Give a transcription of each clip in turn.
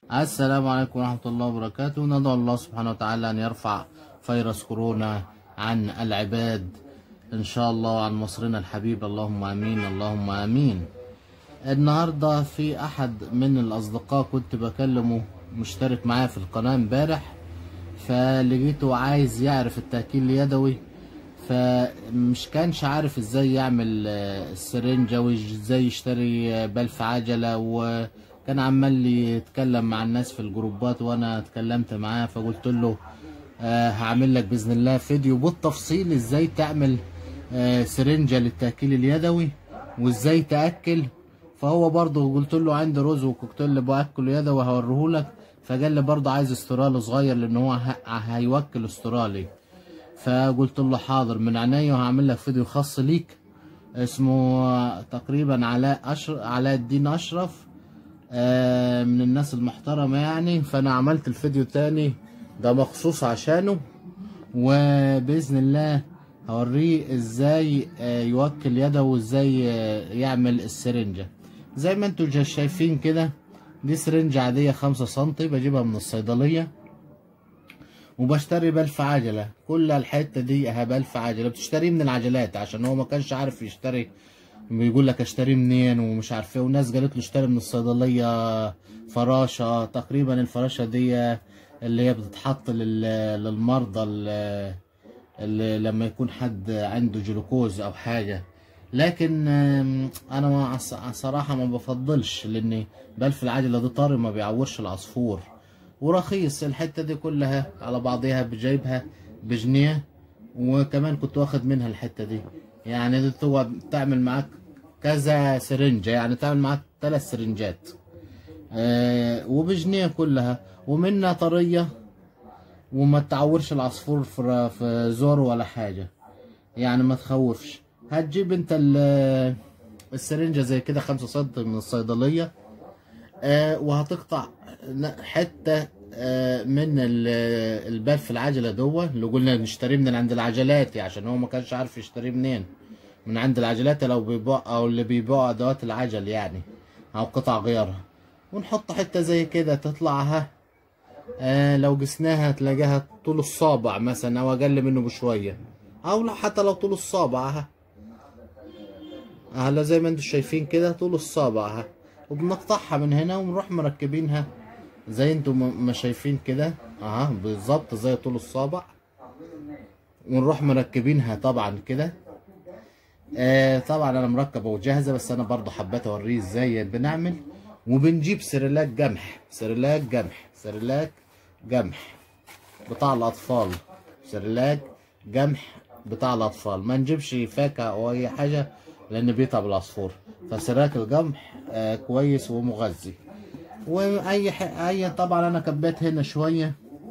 السلام عليكم ورحمة الله وبركاته ندعو الله سبحانه وتعالى أن يرفع فيروس كورونا عن العباد إن شاء الله عن مصرنا الحبيب اللهم آمين اللهم آمين النهاردة في أحد من الأصدقاء كنت بكلمه مشترك معايا في القناة امبارح فلقيته عايز يعرف التأكيل اليدوي فمش كانش عارف ازاي يعمل آه، السرنجة وازاي يشتري آه، بلف عجلة وكان عمال يتكلم مع الناس في الجروبات وانا اتكلمت معاه فقلت له آه، هعمل لك باذن الله فيديو بالتفصيل ازاي تعمل آه، سرنجة للتأكيل اليدوي وازاي تأكل فهو برضه قلت له عندي رز وكوكتيل باكله يدوي هوريهولك فقال لي برضه عايز استرالي صغير لان هو ه- هيوكل استرالي فقلت له حاضر من عينيا وهعمل لك فيديو خاص ليك اسمه تقريبا علاء أشر... علاء الدين اشرف آه، من الناس المحترمة يعني فانا عملت الفيديو تاني ده مخصوص عشانه وباذن الله هوريه ازاي آه، يوكل يده وازاي آه، يعمل السرنجة زي ما انتوا جا- شايفين كده دي سرنجة عادية خمسة سنتي بجيبها من الصيدلية وبشتري بلف عجلة كل الحتة دي اها بلف عجلة بتشتريه من العجلات عشان هو ما كانش عارف يشتري بيقول لك اشتريه منين ومش عارف ايه وناس قالت له اشتري من الصيدلية فراشة تقريبا الفراشة دي اللي هي بتتحط لل- للمرضى اللي اللي لما يكون حد عنده جلوكوز او حاجة لكن آم، انا ما ص- صراحة ما بفضلش لان بلف العجلة دي طري ما بيعورش العصفور ورخيص الحتة دي كلها على بعضها بجايبها بجنيه وكمان كنت واخد منها الحتة دي يعني دي تو- تعمل معاك كذا سرنجة يعني تعمل معاك ثلاث سرنجات آه وبجنيه كلها ومنها طرية وما تعورش العصفور في في زور ولا حاجة يعني ما تخوفش هتجيب انت ال- السرنجة زي كده خمسة سنتي من الصيدلية آه وهتقطع ن- حتة آه من ال- البلف العجلة دوا اللي قلنا نشتريه من عند العجلات يعني عشان هو ما كانش عارف يشتريه منين من عند العجلات لو بيبيع او اللي بيبيعوا ادوات العجل يعني او قطع غيارها ونحط حتة زي كده تطلعها آه لو قسناها تلاقيها طول الصابع مثلا او اقل منه بشوية او لو حتى لو طول الصابع ها هلا زي ما انتم شايفين كده طول الصابع ها وبنقطعها من هنا ونروح مركبينها زي انتم ما ما شايفين كده اها بالظبط زي طول الصابع ونروح مركبينها طبعا كده آه طبعا انا مركبه وجاهزه بس انا برضو حبيت اوريه ازاي بنعمل وبنجيب سريلاك جمح سريلاك جمح سريلاك جمح بتاع الاطفال سريلاك جمح بتاع الاطفال ما نجيبش فاكهه او اي حاجه لان بيتعب العصفور فسريلاك الجمح آه كويس ومغذي واي ح... اي طبعا انا كبيت هنا شويه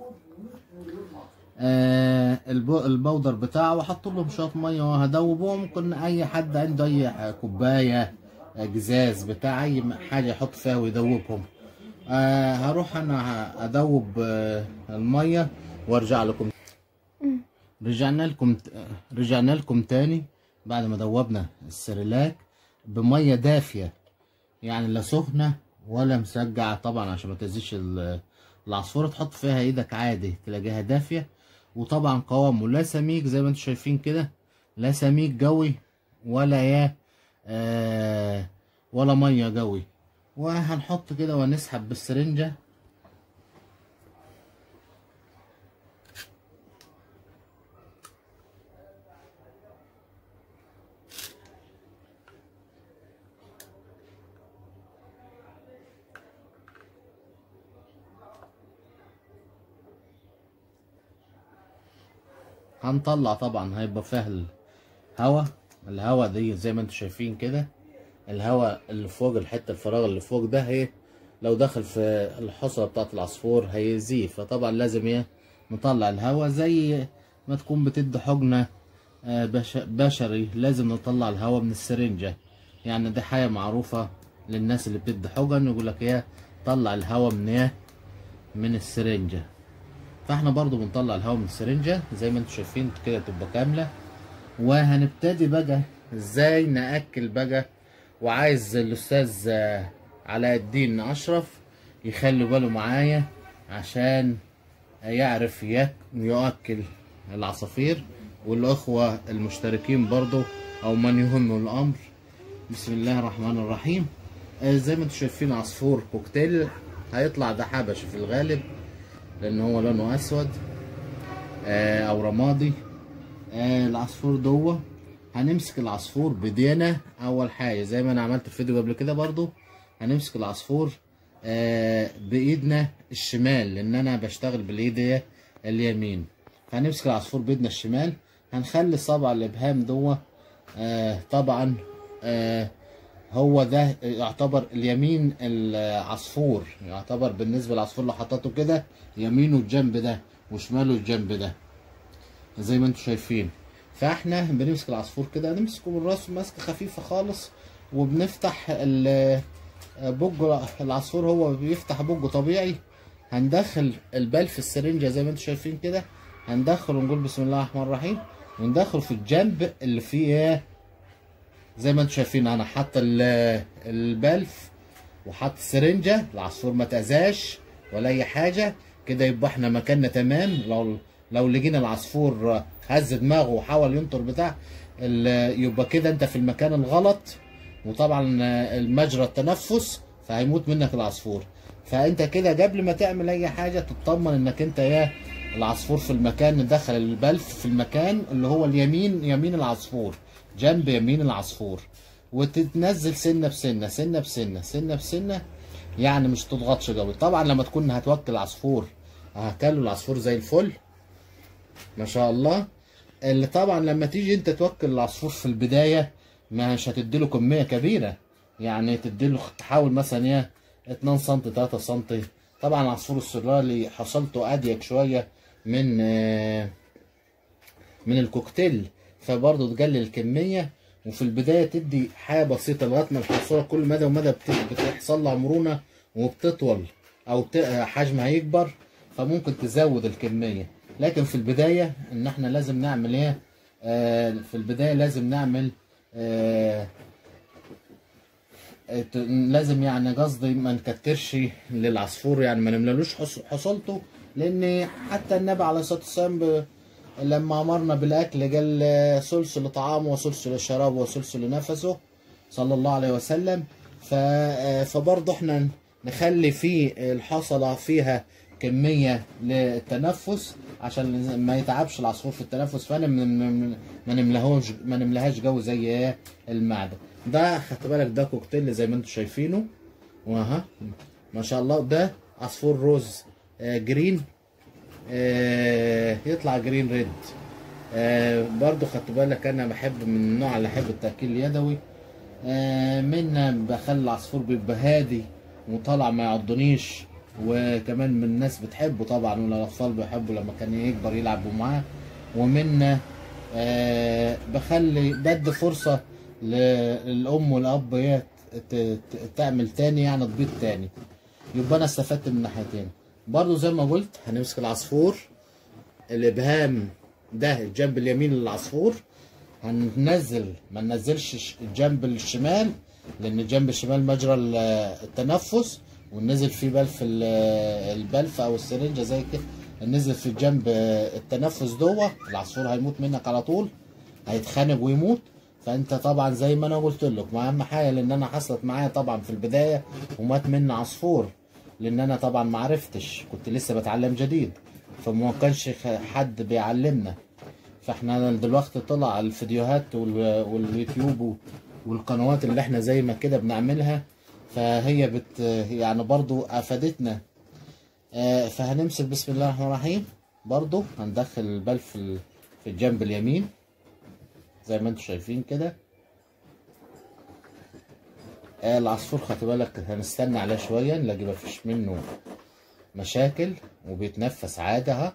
آه البو... البودر بتاعه واحط لهم شويه ميه وهدوبه ممكن اي حد عنده اي كوبايه آه، جزاز بتاع اي م- حاجه يحط فيها ويدوبهم آه هروح انا ه- ادوب آه الميه وارجع لكم رجعنا لكم رجعنا لكم تاني بعد ما دوبنا السريلاك بميه دافيه يعني لا سخنه ولا مسجعه طبعا عشان ما تأذيش ال- العصفوره تحط فيها ايدك عادي تلاقيها دافيه وطبعا قوامه لا سميك زي ما انتم شايفين كده لا سميك قوي ولا يا آه ولا ميه قوي وهنحط كده ونسحب بالسرنجه هنطلع طبعا هيبقى فيها الهوا الهوا دي زي ما انتم شايفين كده الهوا اللي فوق الحته الفراغ اللي فوق ده هي لو دخل في الحصرة بتاعت العصفور هيأذيه فطبعا لازم ايه نطلع الهوا زي ما تكون بتدي حقنة آه، بش- بشري لازم نطلع الهوا من السرنجة يعني دي حاجة معروفة للناس اللي بتدي حقن يقول لك ايه طلع الهوا من ايه من السرنجة فاحنا برضو بنطلع الهواء من السرنجة زي ما انتم شايفين كده تبقى كاملة وهنبتدي بقى ازاي ناكل بقى وعايز الاستاذ آه، علاء الدين اشرف يخلي باله معايا عشان يعرف ياك- يؤكل العصافير والاخوة المشتركين برضو او من يهمه الامر بسم الله الرحمن الرحيم آه، زي ما انتم شايفين عصفور كوكتيل هيطلع ده حبشي في الغالب لان هو لونه اسود آه، او رمادي آه، العصفور دوه هنمسك العصفور بدينا اول حاجه زي ما انا عملت في فيديو قبل كده برضو هنمسك العصفور آه، بايدنا الشمال لان انا بشتغل بالايد اليمين هنمسك العصفور بايدنا الشمال هنخلي صبع الابهام دوه آه، طبعا آه، هو ده يعتبر اليمين العصفور يعتبر بالنسبه للعصفور لو حطيته كده يمينه الجنب ده وشماله الجنب ده زي ما انتم شايفين فاحنا بنمسك العصفور كده نمسكه من راسه ماسكه خفيفه خالص وبنفتح ال- بوج العصفور هو بيفتح بوجه طبيعي هندخل البال في السرنجه زي ما انتم شايفين كده هندخل ونقول بسم الله الرحمن الرحيم وندخل في الجنب اللي فيه ايه زي ما انتم شايفين انا حاطط ال- البلف وحاطط السرنجه العصفور ما تاذاش ولا اي حاجه كده يبقى احنا مكاننا تمام لو لو لقينا العصفور هز دماغه وحاول ينطر بتاع ال- يبقى كده انت في المكان الغلط وطبعا المجرى التنفس فهيموت منك العصفور فانت كده قبل ما تعمل اي حاجه تطمن انك انت يا العصفور في المكان ندخل البلف في المكان اللي هو اليمين يمين العصفور جنب يمين العصفور وتتنزل سنه بسنه سنه بسنه سنه بسنه يعني مش تضغطش قوي طبعا لما تكون هتوكل العصفور هكله العصفور زي الفل ما شاء الله اللي طبعا لما تيجي انت توكل العصفور في البدايه مش هتديله كميه كبيره يعني تديله تحاول مثلا ايه 2 سم 3 سم طبعا العصفور السرالي حصلته اضيق شويه من آه، من الكوكتيل فبرضه تقلل الكميه وفي البدايه تدي حاجه بسيطه لغايه ما الحصوله كل مدى ومدى بت- بتحصل لها مرونه وبتطول او ت- حجمها يكبر فممكن تزود الكميه لكن في البدايه ان احنا لازم نعمل ايه آه في البدايه لازم نعمل آه ت- لازم يعني قصدي ما نكترش للعصفور يعني ما نملالوش حص- حصلته لان حتى النبي عليه الصلاه والسلام ب- لما امرنا بالاكل قال آه، ثلث لطعامه وثلث لشرابه وثلث لنفسه صلى الله عليه وسلم ف آه، فبرضه احنا نخلي في الحصله فيها كميه للتنفس عشان ما يتعبش العصفور في التنفس فانا من- من- ما نملهوش ما نملهاش جو زي ايه المعده ده خدت بالك ده كوكتيل زي ما انتم شايفينه واها ما شاء الله ده عصفور روز آه جرين آه يطلع جرين ريد آه برضو خدت بالك انا بحب من النوع اللي احب التاكيل اليدوي آه منا بخلي العصفور بيبقى هادي وطالع ما يعضنيش وكمان من الناس بتحبه طبعا والاطفال بيحبوا لما كان يكبر يلعبوا معاه ومنا آه بخلي بدي فرصه للام والاب هي ت- ت- تعمل تاني يعني تبيض تاني يبقى انا استفدت من ناحيتين برضو زي ما قلت هنمسك العصفور الابهام ده الجنب اليمين للعصفور هننزل ما ننزلش ش- الجنب الشمال لان الجنب الشمال مجرى ال- التنفس وننزل فيه بلف ال- البلف او السرنجه زي كده ننزل في الجنب التنفس دوه العصفور هيموت منك على طول هيتخانق ويموت فانت طبعا زي ما انا قلت لك ما اهم حاجه لان انا حصلت معايا طبعا في البدايه ومات مني عصفور لان انا طبعا ما عرفتش كنت لسه بتعلم جديد فما كانش خ- حد بيعلمنا فاحنا دلوقتي طلع الفيديوهات وال- واليوتيوب و- والقنوات اللي احنا زي ما كده بنعملها فهي بت يعني برضو افادتنا آه، فهنمسك بسم الله الرحمن الرحيم برضو هندخل البلف في ال- في الجنب اليمين زي ما انتم شايفين كده آه، العصفور خدت بالك هنستنى عليه شويه نلاقي مفيش منه مشاكل وبيتنفس عادي اهو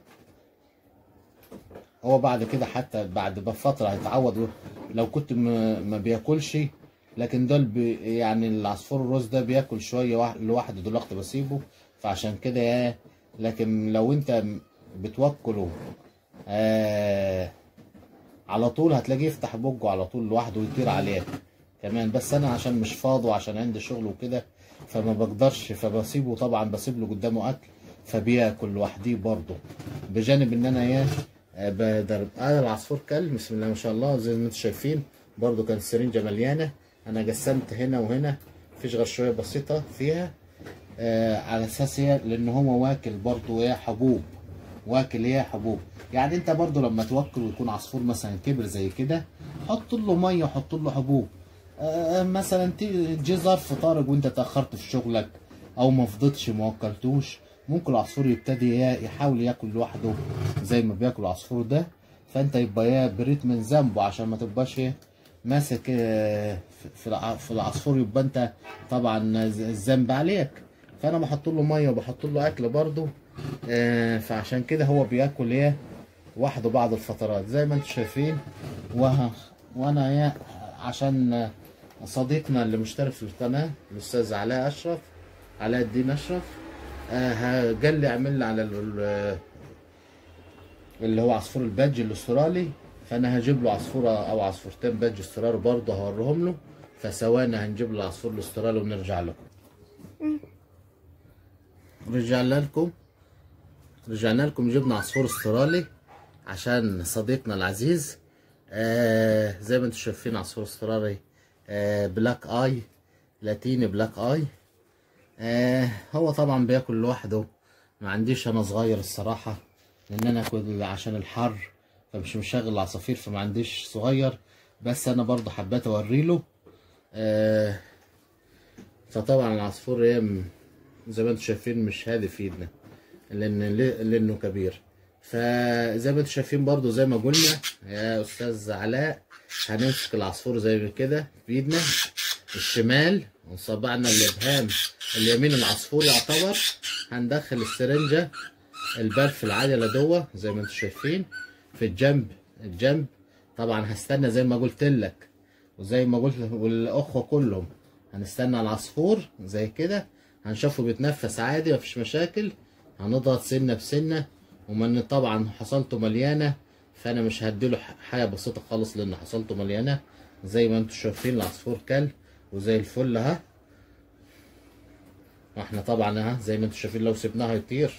هو بعد كده حتى بعد بفترة هيتعود لو كنت م- ما بياكلش لكن دول بي يعني العصفور الروز ده بياكل شوية واح- لوحده دلوقتي بسيبه فعشان كده يا لكن لو انت م- بتوكله آه على طول هتلاقيه يفتح بوجه على طول لوحده ويطير عليه كمان بس انا عشان مش فاضي وعشان عندي شغل وكده فما بقدرش فبسيبه طبعا بسيب له قدامه اكل فبياكل لوحديه برضه بجانب ان انا ايه آه، بقدر انا العصفور كل بسم الله ما شاء الله زي ما انتم شايفين برضه كان السرنجه مليانه انا قسمت هنا وهنا مفيش غير شويه بسيطه فيها آه على اساس ايه لان هو واكل برضه ايه حبوب واكل ايه حبوب يعني انت برضه لما توكل ويكون عصفور مثلا كبر زي كده حط له ميه وحط له حبوب آه مثلا تي- جه ظرف طارق وانت اتاخرت في شغلك او ما فضيتش ما وكلتوش ممكن العصفور يبتدي يا- يحاول ياكل لوحده زي ما بياكل العصفور ده فانت يبقى يا بريت من ذنبه عشان ما تبقاش ايه ماسك آه، في- في الع- في العصفور يبقى انت طبعا ز- الذنب عليك فانا بحط له ميه وبحط له اكل برضه آه، فعشان كده هو بياكل ايه وحده بعض الفترات زي ما انتم شايفين وه... وانا ايه عشان صديقنا اللي مشترك في القناه الاستاذ علاء اشرف علاء الدين اشرف آه، ه- قال لي اعمل لي على ال- اللي هو عصفور البادج الاسترالي فانا هجيب له عصفوره او عصفورتين بادج استرالي برضه هوريهم له فسوانا هنجيب له العصفور الاسترالي ونرجع لكم رجعنا لكم رجعنا لكم جبنا عصفور استرالي عشان صديقنا العزيز آه زي ما انتم شايفين عصفور استرالي آه بلاك اي لاتيني بلاك اي آه هو طبعا بياكل لوحده ما عنديش انا صغير الصراحة لان انا كنت عشان الحر فمش مشغل العصافير فما عنديش صغير بس انا برضه حبيت اوريله آه فطبعا العصفور ايه م- زي ما انتم شايفين مش هادي في ايدنا لان لانه كبير فزي ما انتم شايفين برضو زي ما قلنا يا استاذ علاء هنمسك العصفور زي كده بايدنا الشمال وصبعنا الابهام اليمين العصفور يعتبر هندخل السرنجه البال في العجله جوه زي ما انتم شايفين في الجنب الجنب طبعا هستنى زي ما قلت لك وزي ما قلت والاخوه كلهم هنستنى العصفور زي كده هنشوفه بيتنفس عادي مفيش مشاكل هنضغط سنه بسنه ومن طبعا حصلته مليانه فانا مش هديله ح- حاجه بسيطه خالص لان حصلته مليانه زي ما انتم شايفين العصفور كل وزي الفل اهو واحنا طبعا اهو زي ما انتم شايفين لو سيبناه هيطير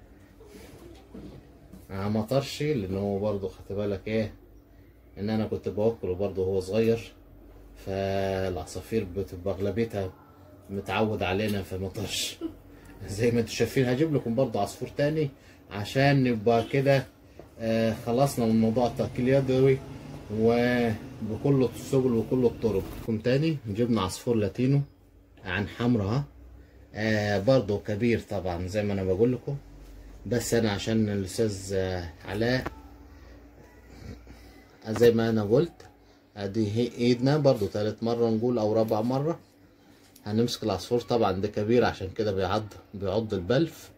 آه، ما طرش لان هو برضه خدت بالك ايه ان انا كنت بوكله برضه وهو صغير فالعصافير بتبقى اغلبيتها متعود علينا فما طرش زي ما انتم شايفين هجيب لكم برضه عصفور تاني عشان نبقى كده آه خلصنا من موضوع التأكيل اليدوي وبكل السبل وكل الطرق لكم تاني جبنا عصفور لاتينو عن حمرا آه برضه كبير طبعا زي ما انا بقول لكم بس انا عشان الاستاذ آه، علاء زي ما انا قلت ادي هي ايدنا برضو تالت مرة نقول او رابع مرة هنمسك العصفور طبعا ده كبير عشان كده بيعض بيعض البلف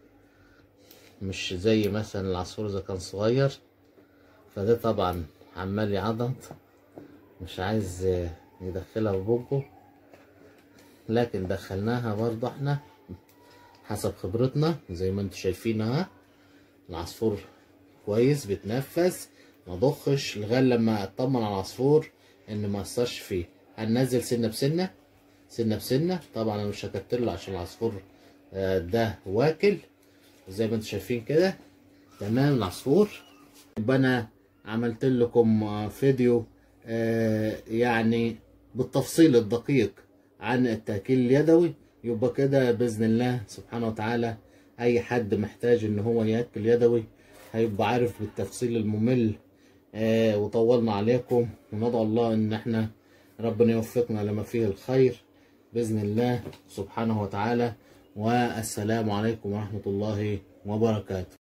مش زي مثلا العصفور اذا كان صغير فده طبعا عمال يعضض مش عايز آه، يدخلها في بوقه لكن دخلناها برضه احنا حسب خبرتنا زي ما انتم شايفين اهو العصفور كويس بيتنفس ما ضخش لغايه لما اطمن على العصفور ان ما اثرش فيه هننزل سنه بسنه سنه بسنه طبعا انا مش هكتر له عشان العصفور آه، ده واكل زي ما انتم شايفين كده تمام العصفور يبقى انا عملت لكم آه، فيديو آه، يعني بالتفصيل الدقيق عن التأكيل اليدوي يبقى كده بإذن الله سبحانه وتعالى أي حد محتاج إن هو يأكل يدوي هيبقى عارف بالتفصيل الممل آه وطولنا عليكم وندعو الله إن احنا ربنا يوفقنا لما فيه الخير بإذن الله سبحانه وتعالى والسلام عليكم ورحمة الله وبركاته